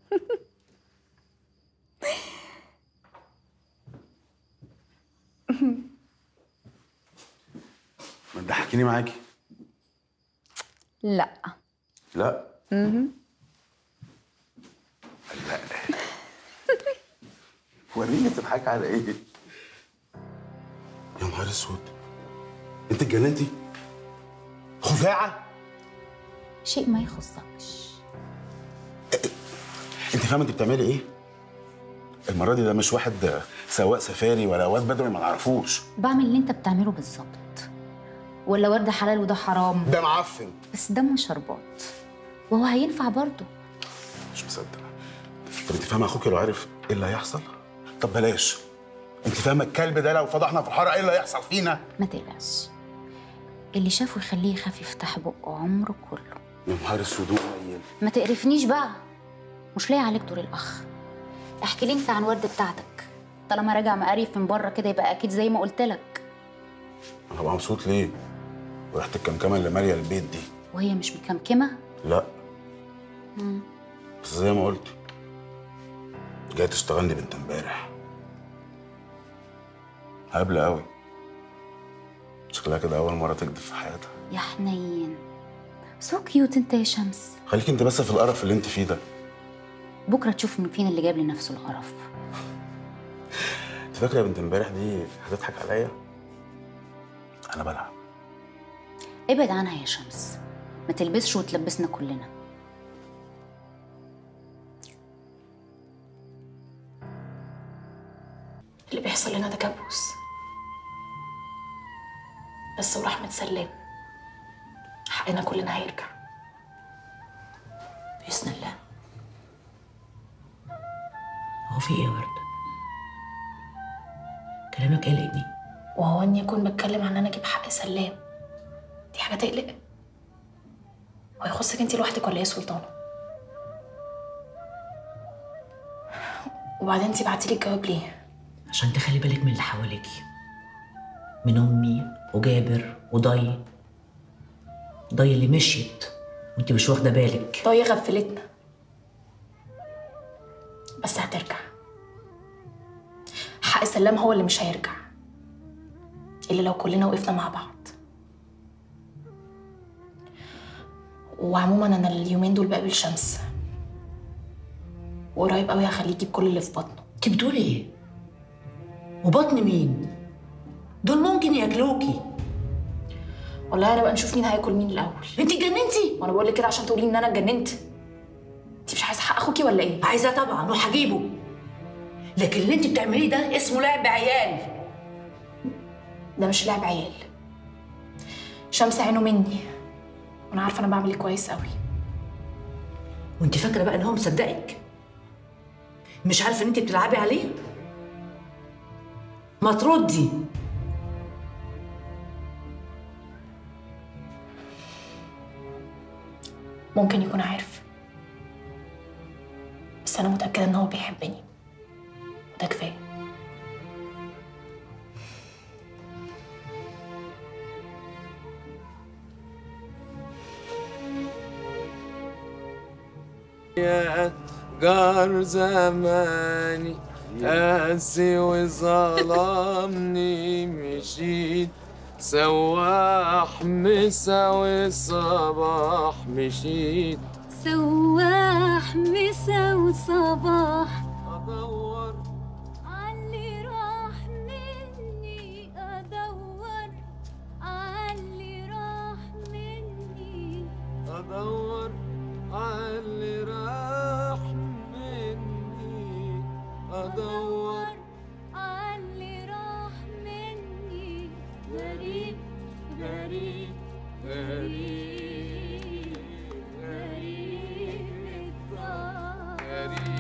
ما تضحكيني معاكي لا لا مهم. لا وريني بتضحك على ايه يا نهار اسود انت اتجننتي خفاعه شيء ما يخصكش انت فاهمه انت بتعملي ايه المره دي ده مش واحد سواق سفاري ولا واد بدوي ما نعرفوش بعمل اللي انت بتعمله بالظبط ولا ورد حلال وده حرام ده معفن بس دم شربات وهو هينفع برضه مش مصدق طب انت فاهمه اخوك لو عرف ايه اللي هيحصل طب بلاش انت فاهمه الكلب ده لو فضحنا في الحاره ايه اللي هيحصل فينا ما تقلقش اللي شافه يخليه يخاف يفتح بقه عمره كله يا نهار اسود قليل ما تقرفنيش بقى مش لاقي عليك دور الاخ احكي لي انت عن ورد بتاعتك طالما راجع مقريف من بره كده يبقى اكيد زي ما قلت لك انا هبقى مبسوط ليه وريحه الكمكمه اللي ماليه البيت دي وهي مش مكمكمه لا مم. بس زي ما قلت جاي تشتغلني بنت امبارح هبلة قوي شكلها كده اول مره تكذب في حياتها يا حنين سو كيوت انت يا شمس خليك انت بس في القرف اللي انت فيه ده بكره تشوف مين فينا اللي جاب لنفسه القرف انت فاكره يا بنت امبارح دي هتضحك عليا انا بلعب ابعد عنها يا شمس ما تلبسش وتلبسنا كلنا اللي بيحصل لنا ده كابوس بس ورحمة سلام حقنا كلنا هيرجع بإذن الله هو في ايه يا ورد؟ كلامك قلقني وهو اني اكون بتكلم عن ان انا اجيب حق سلام دي حاجة تقلق هو يخصك انت لوحدك ولا ايه يا سلطانة وبعدين انت بعتيلي الجواب ليه عشان تخلي بالك من اللي حواليكي من امي وجابر وضي ضي اللي مشيت وانت مش واخده بالك ضي غفلتنا بس هترجع حق سلام هو اللي مش هيرجع إلا لو كلنا وقفنا مع بعض وعموما أنا اليومين دول بقابل شمس وقريب قوي هخليه يجيب كل اللي في بطنه انت بتقولي ايه؟ وبطن مين؟ دول ممكن ياكلوكي والله انا بقى نشوف مين هياكل مين الاول انت اتجننتي وانا بقول لك كده عشان تقولي ان انا اتجننت انت مش عايزه حق اخوكي ولا ايه عايزاه طبعا وهجيبه لكن اللي انت بتعمليه ده اسمه لعب عيال ده مش لعب عيال شمس عينه مني وانا عارفه انا بعمل ايه كويس قوي وانت فاكره بقى ان هو مصدقك مش عارفه ان انت بتلعبي عليه ما تردي ممكن يكون عارف بس انا متاكده ان هو بيحبني وده كفايه يا جار زماني قاسي وظلمني مشيت سواح مساوي صباح مشيت سواح مسا وصباح ادور عاللي راح مني ادور عاللي راح مني ادور عاللي راح مني ادور عاللي راح مني غريب غريب غريب غريب الدار غريب